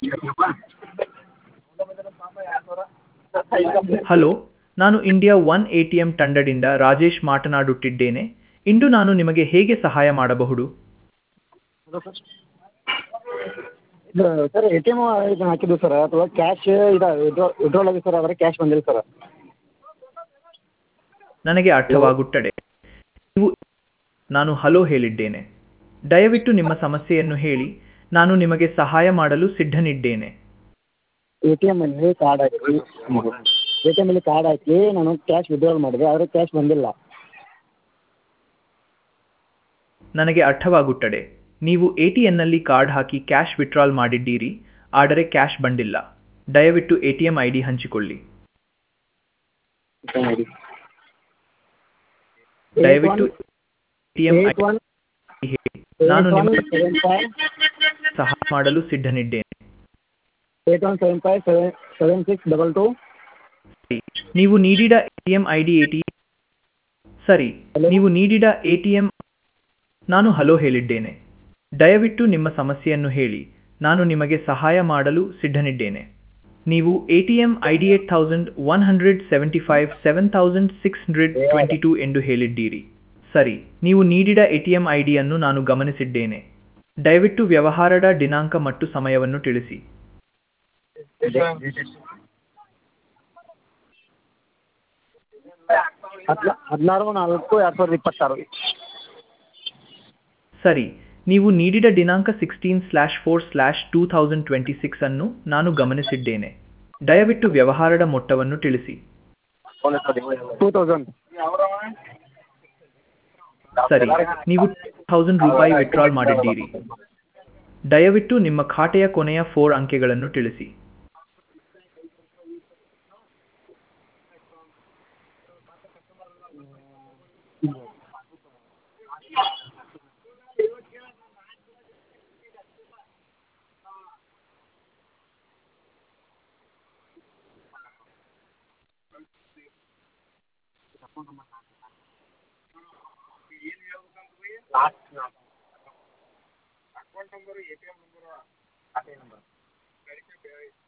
hello ನಾನು India one A T M ತಂಡದಿಂದ ರಾಜೇಶ್ ಮಾತನಾಡುತ್ತಿದ್ದೇನೆ ಇಂದು ನಾನು ನಿಮಗೆ ಹೇಗೆ ಸಹಾಯ ಮಾಡಬಹುದು ಹಲೋ ಸರ್ ಇದು ಸರ್ ಎ ಟಿ ಎಮ್ ಇದನ್ನ ಹಾಕಿದ್ದು ಸರ್ ಅಥವಾ ಕ್ಯಾಶ್ ಇದು ವಿಡ್ರಾ ವಿಡ್ರಾಲ್ ಆಗಿದೆ ಸರ್ ಆದರೆ ಕ್ಯಾಶ್ ಬಂದಿಲ್ಲ ಸರ್ ನನಗೆ ಅರ್ಥವಾಗುತ್ತದೆ ನೀವು ನಾನು ಹಲೋ ಹೇಳಿದ್ದೇನೆ ದಯವಿಟ್ಟು ನಿಮ್ಮ ಸಮಸ್ಯೆಯನ್ನು ಹೇಳಿ ನಾನು ನಿಮಗೆ ಸಹಾಯ ಮಾಡಲು ಸಿದ್ಧನಿದ್ದೇನೆ ಎ ಟಿ ಎಮ್ಮಲ್ಲಿ ಕಾರ್ಡ್ ಹಾಕಿ ಎ ಟಿ ಎಮ್ಮಲ್ಲಿ ಕಾರ್ಡ್ ಹಾಕಿ ನಾನು ಕ್ಯಾಶ್ ವಿಡ್ರಾಲ್ ಮಾಡಿದೆ ಆದರೆ ಕ್ಯಾಶ್ ಬಂದಿಲ್ಲ ನನಗೆ ಅರ್ಥವಾಗುತ್ತದೆ ನೀವು ಎ ಟಿ ಎನ್ನಲ್ಲಿ ಕಾರ್ಡ್ ಹಾಕಿ ಕ್ಯಾಶ್ ವಿತ್ಡ್ರಾಲ್ ಮಾಡಿದ್ದೀರಿ ಆದರೆ ಕ್ಯಾಶ್ ಬಂದಿಲ್ಲ ದಯವಿಟ್ಟು A T M I D ಹಂಚಿಕೊಳ್ಳಿ ದಯವಿಟ್ಟು A T M I eight one D ಹೇಳಿ ನಾನು ಏಟ್ ಒನ್ ನಿಮಗೆ ಸೆವೆನ್ ಫೈವ್ ಸಹಾಯ ಮಾಡಲು ಸಿದ್ಧನಿದ್ದೇನೆ eight one seven five seven seven six double two ಸರಿ ನೀವು ನೀಡಿದ ಎಟಿಎಂ ಐಡಿ ಎಟಿ ಸರಿ ನೀವು ನೀಡಿದ ಎಟಿಎಂ ನಾನು ಹಲೋ ಹೇಳಿದ್ದೇನೆ ದಯವಿಟ್ಟು ನಿಮ್ಮ ಸಮಸ್ಯೆಯನ್ನು ಹೇಳಿ ನಾನು ನಿಮಗೆ ಸಹಾಯ ಮಾಡಲು ಸಿದ್ಧನಿದ್ದೇನೆ ನೀವು ATM ID eight thousand one hundred seventy five seven thousand six hundred twenty two ಎಂದು ಹೇಳಿದ್ದೀರಿ ಸರಿ ನೀವು ನೀಡಿದ ಎಟಿಎಂ ಐಡಿಯನ್ನು ನಾನು ಗಮನಿಸಿದ್ದೇನೆ ದಯವಿಟ್ಟು ವ್ಯವಹಾರದ ದಿನಾಂಕ ಮತ್ತು ಸಮಯವನ್ನು ತಿಳಿಸಿ ಹದ್ನ ಹದಿನಾರು ನಾಲ್ಕು ಎರಡು ಸಾವಿರದ ಇಪ್ಪತ್ತಾರು ಸರಿ ನೀವು ನೀಡಿದ ದಿನಾಂಕ sixteen slash four slash two thousand twenty six ಅನ್ನು ನಾನು ಗಮನಿಸಿದ್ದೇನೆ ದಯವಿಟ್ಟು ವ್ಯವಹಾರದ ಮೊತ್ತವನ್ನು ತಿಳಿಸಿ ಟೂ ತೌಸಂಡ್ ಸರಿ ನೀವು ಥೌಸಂಡ್ ರೂಪಾಯಿ ವಿತ್ಡ್ರಾಲ್ ಮಾಡಿದ್ದೀರಿ ದಯವಿಟ್ಟು ನಿಮ್ಮ ಖಾತೆಯ ಕೊನೆಯ ಫೋರ್ ಅಂಕೆಗಳನ್ನು ತಿಳಿಸಿ account number A T M number